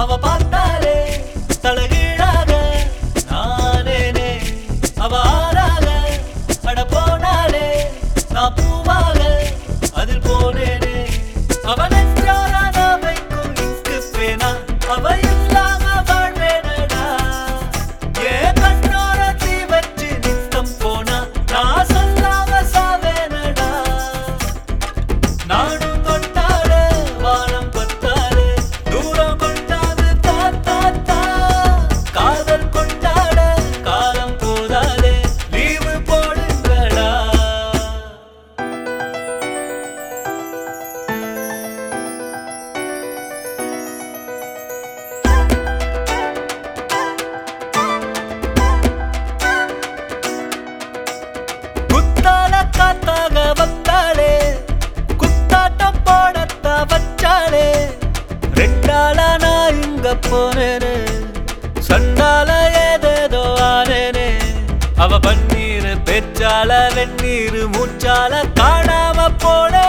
அவ பார்த்தாலே தலகீழாக நானேனே அவ ஆறாக அட போனாலே நான் பூவாக அதில் போனேனே அவன் என்றாரான வைக்கும் இங்கு பேனா அவ இல்லாம வாழ்வேனடா ஏன் கண்ணோர தீ வச்சு நித்தம் போனா நான் சொல்லாம சாவேனடா நாடும் கொண்டாடு வானம் கொத்தாடு தூரம் கொண்டாடு தா தா தா காதல் கொண்டாட காலம் போதாதே லீவு போடுங்கடா குத்தால காத்தாக வந்தாளே குத்தாட்டம் போடத்த வச்சாளே ரெண்டாளா நான் இங்க போனேனே சண்டால ஏதேதோ ஆனேனே அவ பன்னீர் பேச்சால வெந்நீர் மூச்சால காணாம போன